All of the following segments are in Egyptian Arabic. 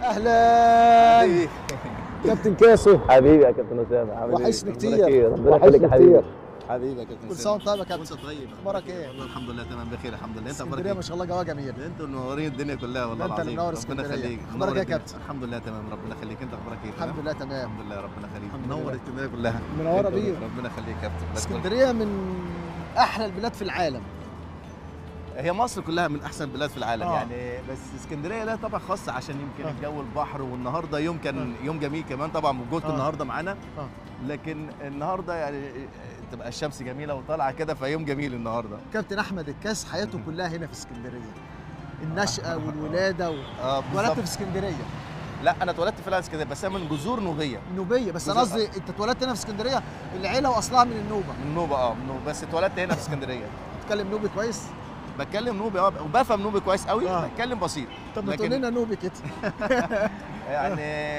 اهلا كابتن كاسو حبيبي يا كابتن اسامه عامل ايه؟ وحشني أخبارك كتير. إيه؟ ربنا وحشني يخليك يا حبيبي كتير. حبيبي يا كابتن كل أسامة. سنه وانت طيب يا كابتن وانت طيب اخبارك ايه؟ والله الحمد لله تمام بخير الحمد لله انت اخبارك اسكندريه ايه؟ ما شاء الله جواها جميل ده انتوا منورين الدنيا كلها والله ده انت اللي العظيم منور ربنا اسكندرية. يخليك اخبارك منور ايه يا الدنيا. كابتن؟ الحمد لله تمام ربنا يخليك انت اخبارك ايه؟ الحمد تمام؟ لله تمام الحمد لله ربنا يخليك الحمد منور لله. اسكندريه كلها منورة انت- بيه. ربنا يخليك يا كابتن بس اسكندريه من احلى البلاد في العالم هي مصر كلها من احسن البلاد في العالم آه. يعني بس اسكندريه لها طبع خاص عشان يمكن آه. الجو البحر والنهارده يوم كان يوم جميل كمان طبعا وجودكم آه. النهارده معانا آه. لكن النهارده يعني تبقى الشمس جميله وطالعه كده فيوم جميل النهارده كابتن احمد الكاس حياته كلها هنا في اسكندريه النشأة والولادة و... اه اتولدت بالظبط في اسكندريه لا انا اتولدت في اسكندريه بس انا من جذور نوبيه نوبيه بس انا جزء- قصدي انت اتولدت هنا في اسكندريه العيله واصلها من النوبه من نوبه اه من نوبة. بس اتولدت هنا في اسكندريه بتتكلم نوبي كويس بتكلم نوبي اه وبفهم نوبي كويس قوي آه. بتكلم بسيط طب ما تقول لكن- لنا نوبي كده يعني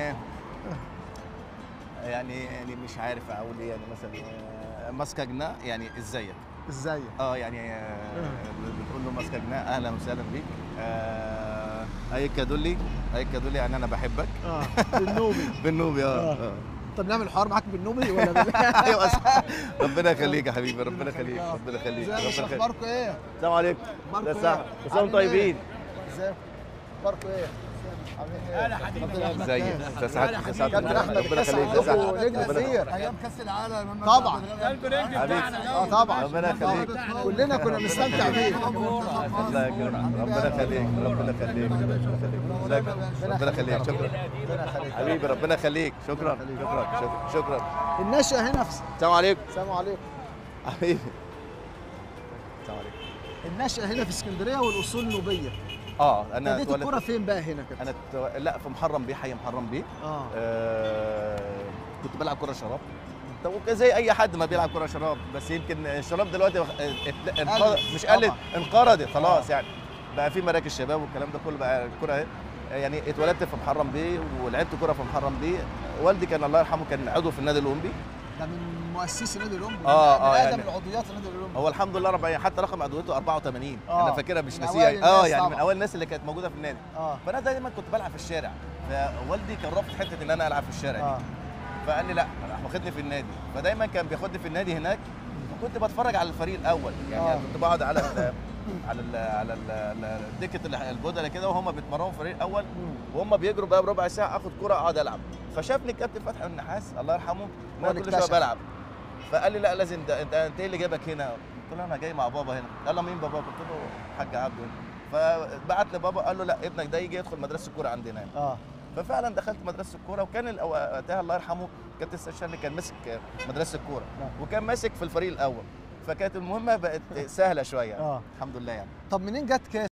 يعني يعني مش عارف اقول ايه يعني مثلا آه، ماسكه جنا يعني ازيك ازاي اه يعني آه، بنقول له ماسكه جنا اهلا وسهلا بيك آه، اي كادولي اي كادولي يعني انا بحبك اه بالنوبي بالنوبي اه آه. آه. طب نعمل حوار معاك بالنوبي ولا بال... ايوه صح. ربنا يخليك يا حبيبي ربنا يخليك ربنا يخليك ازيك ربنا يخليك اخباركم ايه؟ السلام عليكم اخباركم ده ايه؟ صح كلهم عاملين طيبين ايه؟ ازيك؟ اخباركم ايه؟ عاملين ايه؟ اهلا حبيبي ازيك انت سعد انت سعد كابتن احمد ربنا الكاس يخليك عندكم ربنا- نجم ربنا- كتير ايام كاس العالم طبعا حبيبي اه طبعا ربنا يخليك كلنا كنا بنستمتع بيه الله يكرمك ربنا يخليك ربنا يخليك ربنا يخليك ازيك؟ ربنا يخليك شكرا ربنا يخليك حبيبي ربنا يخليك شكرا شكرا شكرا شكرا النشأة هنا في السلام عليكم السلام عليكم حبيبي السلام عليكم النشأة هنا في اسكندريه والاصول نوبيه اه انا ابتديت اتولدت- الكوره فين بقى هنا كده؟ انا ات- لا في محرم بيه حي محرم بيه اه آه كنت بلعب كره شراب طب وك- زي اي حد ما بيلعب كره شراب بس يمكن الشراب دلوقتي وخ- ات- انقرض قلت. مش قلت طبعا. انقرضت خلاص يعني بقى في مراكز شباب والكلام ده كله بقى الكره اهي يعني اتولدت في محرم بيه ولعبت كره في محرم بيه والدي كان الله يرحمه كان عضو في النادي الاولمبي ده من مؤسسي نادي الاولمبي آه، من آه، اقدم يعني- العضويات لنادي الاولمبي هو الحمد لله رب حتى رقم عضويته 84 آه، انا فاكرها مش من ناسيها أوائل اه الناس يعني من طبعاً. اول الناس اللي كانت موجوده في النادي اه فانا دايما كنت بلعب في الشارع فوالدي كان رافض حته ان انا العب في الشارع دي اه فقال لي لا راح واخدني في النادي فدايما كان بياخدني في النادي هناك وكنت بتفرج على الفريق الاول يعني آه. كنت بقعد على ال على ال على ال- ال- الدكه ال- البودله كده وهم بيتمرنوا في الفريق الاول وهم بيجروا بقى بربع ساعه اخد كرة اقعد العب فشافني الكابتن فتحي النحاس الله يرحمه ان هو انا اللي كل شويه اكتشف. بلعب فقال لي لا لازم ده انت انت ايه اللي جابك هنا قلت له انا جاي مع بابا هنا قال له مين بابا قلت له حاج عبده فبعت لبابا قال له لا ابنك ده يجي يدخل مدرسه الكوره عندنا هنا اه ففعلا دخلت مدرسه الكوره وكان الأو- وقتها الله يرحمه كابتن استاذ شرقي كان ماسك مدرسه الكوره نعم. وكان ماسك في الفريق الاول فكانت المهمه بقت سهله شويه اه الحمد لله يعني طب منين جت كاس